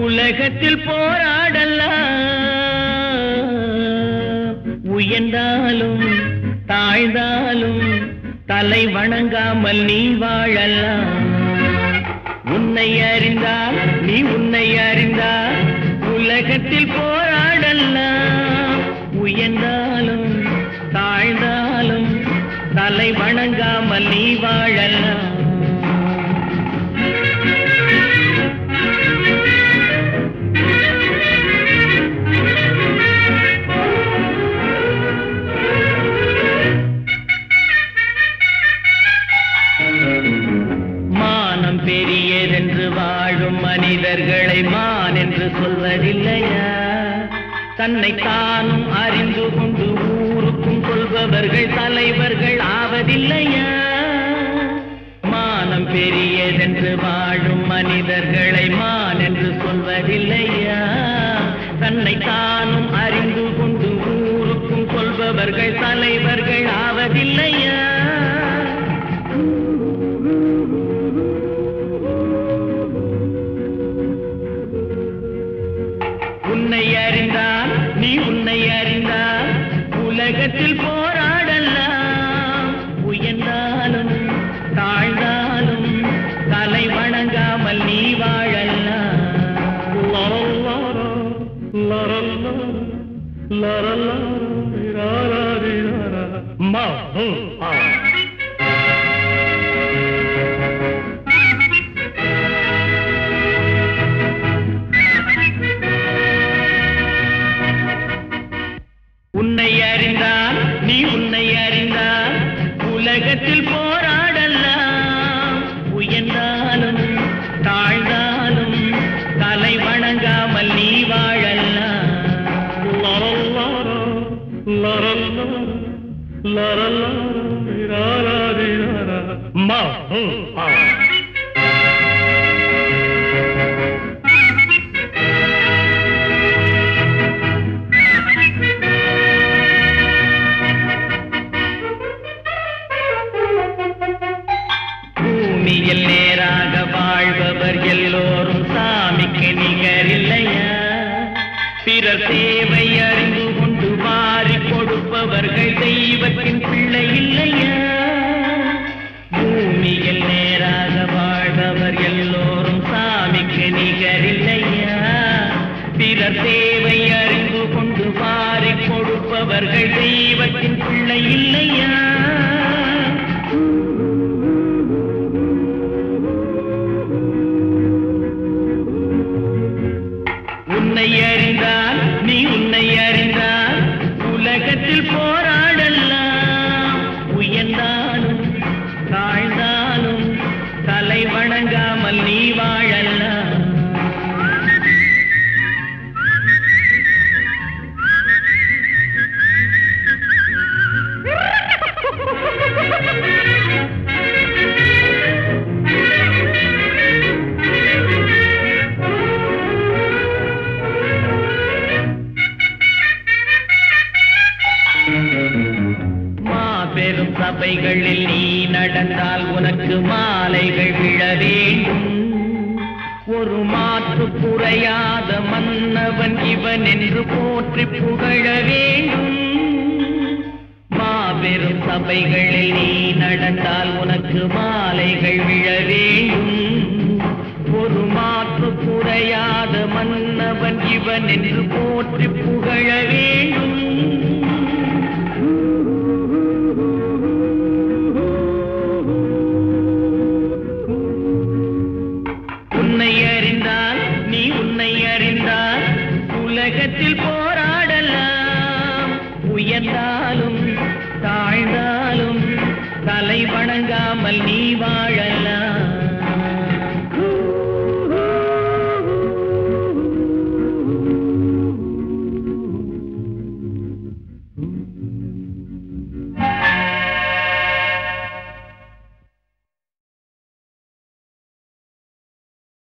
உலகத்தில் போராடலாம் உயர்ந்தாலும் தாழ்ந்தாலும் தலை வணங்காமல் நீ வாழலாம் உன்னை அறிந்தால் நீ உன்னை அறிந்தால் உலகத்தில் போராடலாம் உயர்ந்தாலும் தாழ்ந்தாலும் தலை வணங்காமல் நீ வாழலாம் மானம் பெரியதென்று வாழும் மனிதர்களை மான் என்று சொல்வதில்லையா தன்னை தானும் அறிந்து கொண்டு ஊருக்கும் கொள்பவர்கள் தலைவர்கள் ஆவதில்லையா மானம் பெரியதென்று வாழும் மனிதர்களை மான் என்று சொல்வதில்லையா தன்னை தானும் அறிந்து கொண்டு ஊருக்கும் கொள்பவர்கள் தலைவர்கள் ஆவதில்லையா உன்னை அறிந்தால் நீ உன்னை அறிந்தால் உலகத்தில் போராடலாம் உயர்ந்தாலும் தாழ்ந்தாலும் தலை வணங்காமல் நீ வாழலாம் லரல்லாரா, லரல்லாரா, லரல்லாரா, ராராரிராரா. மா, ஹூ, ஆ. உன்னை அறிந்தால் நீ உன்னை அறிந்தால் உலகத்தில் போராடலாம் உயர்ந்தாலும் தாழ்ந்தாலும் தலை வணங்காமல் நீ வாழலாம் லரல்லாரா, லரல்லாரா, லரல்லாரா, ராராரிராரா. மா, ஹூ, ஆ. பூமியில் நேராக வாழ்பவர் எல்லோரும் சாமிக்கு நிகரில்லையா பிறர் தேவை அறிந்து கொண்டு வாரி கொடுப்பவர்கள் தெய்வத்தின் பிள்ளை இல்லையா பூமியில் நேராக வாழ்பவர் எல்லோரும் சாமிக்கு நிகரில்லையா பிறர் தேவை அறிந்து கொண்டு வாரி கொடுப்பவர்கள் தெய்வத்தின் பிள்ளை இல்லையா உன்னை அறிந்தால் நீ உன்னை அறிந்தால் உலகத்தில் போராடலாம் உயர்ந்தாலும் தாழ்ந்தாலும் தலை வணங்காமல் நீ வாழலாம் மாபெரும் சபைகளில் நீ நடந்தால் உனக்கு மாலைகள் விழ வேண்டும் ஒரு மாற்று குறையாத மன்னவன் இவன் என்று போற்றி புகழ வேண்டும் மாபெரும் சபைகளில் நீ நடந்தால் உனக்கு மாலைகள் விழ வேண்டும் ஒரு மாற்று குறையாத மன்னவன் இவன் என்று போற்றி புகழ வேண்டும்